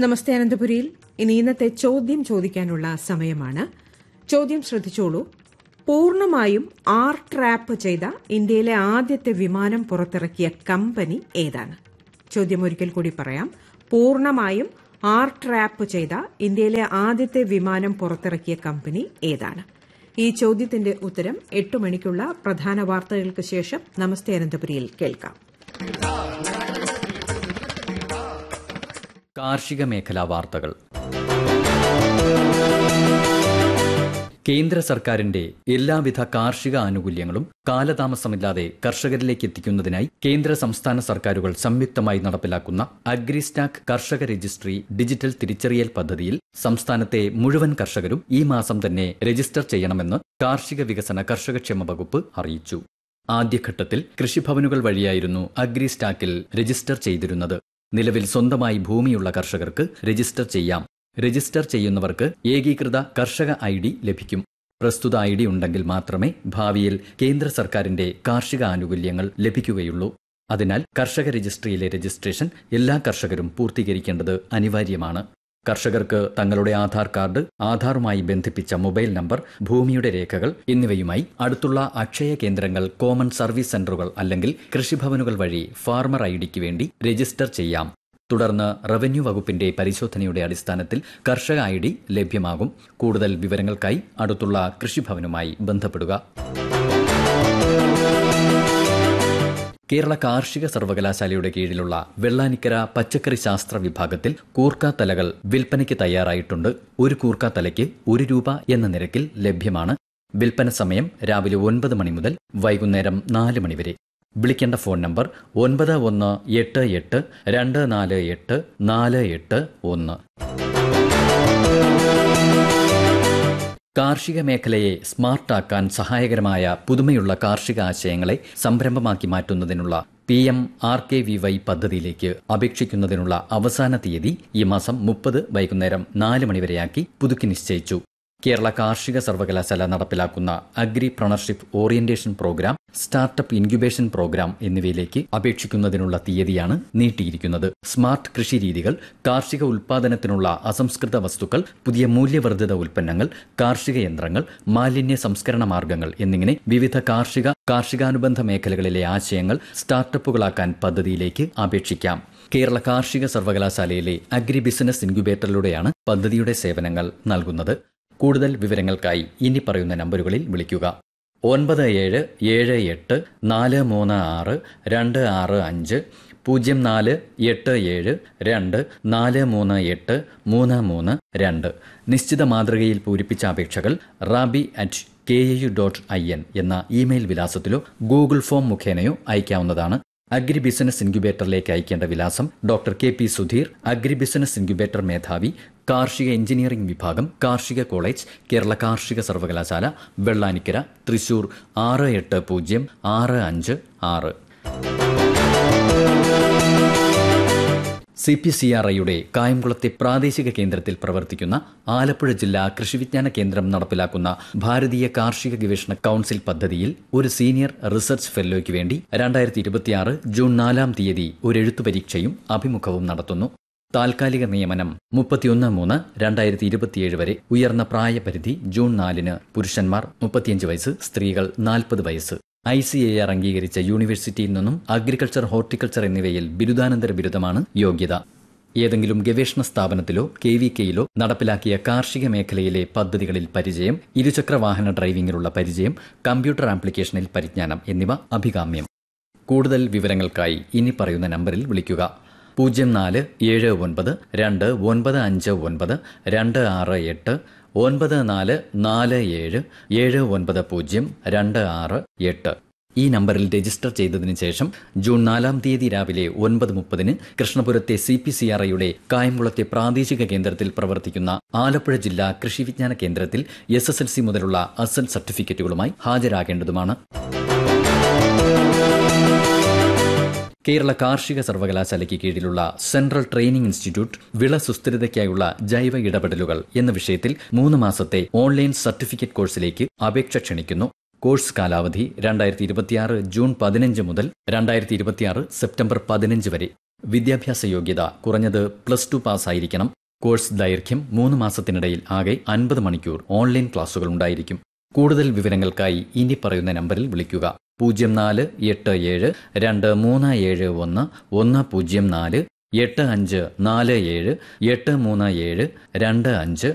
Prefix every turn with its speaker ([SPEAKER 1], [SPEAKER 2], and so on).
[SPEAKER 1] നമസ്തേ അനന്തപുരിയിൽ ഇനി ഇന്നത്തെ ചോദ്യം ചോദിക്കാനുള്ള സമയമാണ് ചോദ്യം ശ്രദ്ധിച്ചോളൂ പൂർണ്ണമായും ആർ ട്രാപ്പ് ചെയ്ത ഇന്ത്യയിലെ ആദ്യത്തെ വിമാനം പുറത്തിറക്കിയ കമ്പനി ഏതാണ് ചോദ്യം ഒരിക്കൽ കൂടി പറയാം പൂർണ്ണമായും ആർ ട്രാപ്പ് ചെയ്ത ഇന്ത്യയിലെ ആദ്യത്തെ വിമാനം പുറത്തിറക്കിയ കമ്പനി ഏതാണ് ഈ ചോദ്യത്തിന്റെ ഉത്തരം എട്ട് മണിക്കുള്ള പ്രധാന വാർത്തകൾക്ക് ശേഷം നമസ്തേ അനന്തപുരിയിൽ കേൾക്കാം
[SPEAKER 2] കാർഷിക മേഖലാ വാർത്തകൾ കേന്ദ്ര സർക്കാരിന്റെ എല്ലാവിധ കാർഷിക ആനുകൂല്യങ്ങളും കാലതാമസമില്ലാതെ കർഷകരിലേക്ക് എത്തിക്കുന്നതിനായി കേന്ദ്ര സംസ്ഥാന സർക്കാരുകൾ സംയുക്തമായി നടപ്പിലാക്കുന്ന അഗ്രിസ്റ്റാക്ക് കർഷക രജിസ്ട്രി ഡിജിറ്റൽ തിരിച്ചറിയൽ പദ്ധതിയിൽ സംസ്ഥാനത്തെ മുഴുവൻ കർഷകരും ഈ മാസം തന്നെ രജിസ്റ്റർ ചെയ്യണമെന്ന് കാർഷിക വികസന കർഷകക്ഷേമ വകുപ്പ് അറിയിച്ചു ആദ്യഘട്ടത്തിൽ കൃഷിഭവനുകൾ വഴിയായിരുന്നു അഗ്രിസ്റ്റാക്കിൽ രജിസ്റ്റർ ചെയ്തിരുന്നത് നിലവിൽ സ്വന്തമായി ഭൂമിയുള്ള കർഷകർക്ക് രജിസ്റ്റർ ചെയ്യാം രജിസ്റ്റർ ചെയ്യുന്നവർക്ക് ഏകീകൃത കർഷക ഐ ഡി ലഭിക്കും പ്രസ്തുത ഐ ഡി ഉണ്ടെങ്കിൽ മാത്രമേ ഭാവിയിൽ കേന്ദ്ര സർക്കാരിന്റെ കാർഷിക ആനുകൂല്യങ്ങൾ ലഭിക്കുകയുള്ളൂ അതിനാൽ കർഷക രജിസ്ട്രിയിലെ രജിസ്ട്രേഷൻ എല്ലാ കർഷകരും പൂർത്തീകരിക്കേണ്ടത് അനിവാര്യമാണ് കർഷകർക്ക് തങ്ങളുടെ ആധാർ കാർഡ് ആധാറുമായി ബന്ധിപ്പിച്ച മൊബൈൽ നമ്പർ ഭൂമിയുടെ രേഖകൾ എന്നിവയുമായി അടുത്തുള്ള അക്ഷയ കേന്ദ്രങ്ങൾ കോമൺ സർവീസ് സെന്ററുകൾ അല്ലെങ്കിൽ കൃഷിഭവനുകൾ വഴി ഫാർമർ ഐ ഡിക്ക് വേണ്ടി രജിസ്റ്റർ ചെയ്യാം തുടർന്ന് റവന്യൂ വകുപ്പിന്റെ പരിശോധനയുടെ അടിസ്ഥാനത്തിൽ കർഷക ഐ ഡി ലഭ്യമാകും കൂടുതൽ വിവരങ്ങൾക്കായി അടുത്തുള്ള കൃഷിഭവനുമായി ബന്ധപ്പെടുക കേരള കാർഷിക സർവകലാശാലയുടെ കീഴിലുള്ള വെള്ളാനിക്കര പച്ചക്കറി ശാസ്ത്ര വിഭാഗത്തിൽ കൂർക്കാത്തലകൾ വിൽപ്പനയ്ക്ക് തയ്യാറായിട്ടുണ്ട് ഒരു കൂർക്കാത്തലയ്ക്ക് ഒരു രൂപ എന്ന നിരക്കിൽ ലഭ്യമാണ് വിൽപ്പന സമയം രാവിലെ ഒൻപത് മണി മുതൽ വൈകുന്നേരം നാല് മണി വരെ വിളിക്കേണ്ട ഫോൺ നമ്പർ ഒൻപത് ഒന്ന് എട്ട് എട്ട് രണ്ട് നാല് എട്ട് നാല് എട്ട് ഒന്ന് കാർഷിക മേഖലയെ സ്മാർട്ടാക്കാൻ സഹായകരമായ പുതുമയുള്ള കാർഷിക ആശയങ്ങളെ സംരംഭമാക്കി മാറ്റുന്നതിനുള്ള P M R K V Y പദ്ധതിയിലേക്ക് അപേക്ഷിക്കുന്നതിനുള്ള അവസാന തീയതി ഈ മാസം മുപ്പത് വൈകുന്നേരം നാല് മണിവരെയാക്കി പുതുക്കി നിശ്ചയിച്ചു കേരള കാർഷിക സർവകലാശാല നടപ്പിലാക്കുന്ന agripreneurship orientation programme startup incubation programme എന്നിവയിലേക്ക് അപേക്ഷിക്കുന്നതിനുള്ള തീയതിയാണ് നീട്ടിയിരിക്കുന്നത് സ്മാർട്ട് കൃഷി രീതികൾ കാർഷിക ഉൽപാദനത്തിനുള്ള അസംസ്കൃത വസ്തുക്കൾ പുതിയ മൂല്യവർദ്ധിത ഉൽപ്പന്നങ്ങൾ കാർഷിക യന്ത്രങ്ങൾ മാലിന്യ സംസ്കരണ മാർഗങ്ങൾ എന്നിങ്ങനെ വിവിധ കാർഷിക കാർഷികാനുബന്ധ മേഖലകളിലെ ആശയങ്ങൾ സ്റ്റാർട്ടപ്പുകളാക്കാൻ പദ്ധതിയിലേക്ക് അപേക്ഷിക്കാം കേരള കാർഷിക സർവകലാശാലയിലെ അഗ്രി ബിസിനസ് ഇൻക്യുബേറ്ററിലൂടെയാണ് പദ്ധതിയുടെ സേവനങ്ങൾ നൽകുന്നത് കൂടുതൽ വിവരങ്ങൾക്കായി ഇനി പറയുന്ന നമ്പറുകളിൽ വിളിക്കുക ഒൻപത് ഏഴ് ഏഴ് എട്ട് നാല് മൂന്ന് ആറ് രണ്ട് ആറ് അഞ്ച് പൂജ്യം നാല് എട്ട് ഏഴ് രണ്ട് നാല് മൂന്ന് എട്ട് മൂന്ന് മൂന്ന് രണ്ട് നിശ്ചിത മാതൃകയിൽ പൂരിപ്പിച്ച അപേക്ഷകൾ RABI at K A U dot I N എന്ന ഇമെയിൽ വിലാസത്തിലോ ഗൂഗിൾ ഫോം മുഖേനയോ അയക്കാവുന്നതാണ് അഗ്രി ബിസിനസ് ഇൻക്യുബേറ്ററിലേക്ക് അയക്കേണ്ട വിലാസം doctor K P Sudheer agri business incubator മേധാവി കാർഷിക എഞ്ചിനീയറിംഗ് വിഭാഗം കാർഷിക കോളേജ് കേരള കാർഷിക സർവകലാശാല വെള്ളാനിക്കര തൃശൂർ ആറ് എട്ട് പൂജ്യം ആറ് അഞ്ച് ആറ് സി പി സി ആർ ഐയുടെ കായംകുളത്തെ പ്രാദേശിക കേന്ദ്രത്തിൽ പ്രവർത്തിക്കുന്ന ആലപ്പുഴ ജില്ലാ കൃഷിവിജ്ഞാന കേന്ദ്രം നടപ്പിലാക്കുന്ന ഭാരതീയ കാർഷിക ഗവേഷണ കൌൺസിൽ പദ്ധതിയിൽ ഒരു സീനിയർ റിസർച്ച് ഫെല്ലോയ്ക്ക് വേണ്ടി രണ്ടായിരത്തി ഇരുപത്തിയാറ് ജൂൺ നാലാം തീയതി ഒരു എഴുത്തു പരീക്ഷയും അഭിമുഖവും നടത്തുന്നു താൽക്കാലിക നിയമനം മുപ്പത്തിയൊന്ന് മൂന്ന് രണ്ടായിരത്തി ഇരുപത്തിയേഴ് വരെ ഉയർന്ന പ്രായപരിധി ജൂൺ നാലിന് പുരുഷന്മാർ മുപ്പത്തിയഞ്ച് വയസ്സ് സ്ത്രീകൾ നാൽപ്പത് വയസ്സ് ഐ സി എ ആർ അംഗീകരിച്ച യൂണിവേഴ്സിറ്റിയിൽ നിന്നും അഗ്രികൾച്ചർ ഹോർട്ടിക്കൾച്ചർ എന്നിവയിൽ ബിരുദാനന്തര ബിരുദമാണ് യോഗ്യത ഏതെങ്കിലും ഗവേഷണ സ്ഥാപനത്തിലോ കെ വി കെയിലോ നടപ്പിലാക്കിയ കാർഷിക മേഖലയിലെ പദ്ധതികളിൽ പരിചയം ഇരുചക്ര വാഹന ഡ്രൈവിംഗിലുള്ള പരിചയം കമ്പ്യൂട്ടർ ആപ്ലിക്കേഷനിൽ പരിജ്ഞാനം എന്നിവ അഭികാമ്യം കൂടുതൽ വിവരങ്ങൾക്കായി ഇനി പറയുന്ന നമ്പറിൽ വിളിക്കുക പൂജ്യം നാല് ഏഴ് ഒൻപത് രണ്ട് ഒൻപത് അഞ്ച് ഒൻപത് രണ്ട് ആറ് എട്ട് ഒൻപത് നാല് നാല് ഏഴ് ഏഴ് ഒൻപത് പൂജ്യം രണ്ട് ആറ് എട്ട് ഈ നമ്പറിൽ രജിസ്റ്റർ ചെയ്തതിനു ശേഷം ജൂൺ നാലാം തീയതി രാവിലെ ഒൻപത് മുപ്പതിന് കൃഷ്ണപുരത്തെ സി പി സി ആർ ഐയുടെ കായംകുളത്തെ പ്രാദേശിക കേന്ദ്രത്തിൽ പ്രവർത്തിക്കുന്ന ആലപ്പുഴ ജില്ലാ കൃഷി വിജ്ഞാന കേന്ദ്രത്തിൽ എസ് എസ് എൽ സി മുതലുള്ള അസൽ സർട്ടിഫിക്കറ്റുകളുമായി ഹാജരാകേണ്ടതുമാണ് കേരള കാർഷിക സർവകലാശാലയ്ക്ക് കീഴിലുള്ള സെൻട്രൽ ട്രെയിനിംഗ് ഇൻസ്റ്റിറ്റ്യൂട്ട് വിള സുസ്ഥിരതയ്ക്കായുള്ള ജൈവ ഇടപെടലുകൾ എന്ന വിഷയത്തിൽ മൂന്ന് മാസത്തെ ഓൺലൈൻ സർട്ടിഫിക്കറ്റ് കോഴ്സിലേക്ക് അപേക്ഷ ക്ഷണിക്കുന്നു കോഴ്സ് കാലാവധി രണ്ടായിരത്തി ഇരുപത്തിയാറ് ജൂൺ പതിനഞ്ച് മുതൽ രണ്ടായിരത്തി ഇരുപത്തിയാറ് സെപ്റ്റംബർ പതിനഞ്ച് വരെ വിദ്യാഭ്യാസ യോഗ്യത കുറഞ്ഞത് പ്ലസ് ടു പാസ്സായിരിക്കണം കോഴ്സ് ദൈർഘ്യം മൂന്ന് മാസത്തിനിടയിൽ ആകെ അൻപത് മണിക്കൂർ ഓൺലൈൻ ക്ലാസുകൾ ഉണ്ടായിരിക്കും കൂടുതൽ വിവരങ്ങൾക്കായി ഇനി പറയുന്ന നമ്പറിൽ വിളിക്കുക പൂജ്യം നാല് എട്ട് ഏഴ് രണ്ട് മൂന്ന് ഏഴ് ഒന്ന് ഒന്ന് പൂജ്യം നാല് എട്ട് അഞ്ച് നാല് ഏഴ് എട്ട് മൂന്ന് ഏഴ് രണ്ട് അഞ്ച്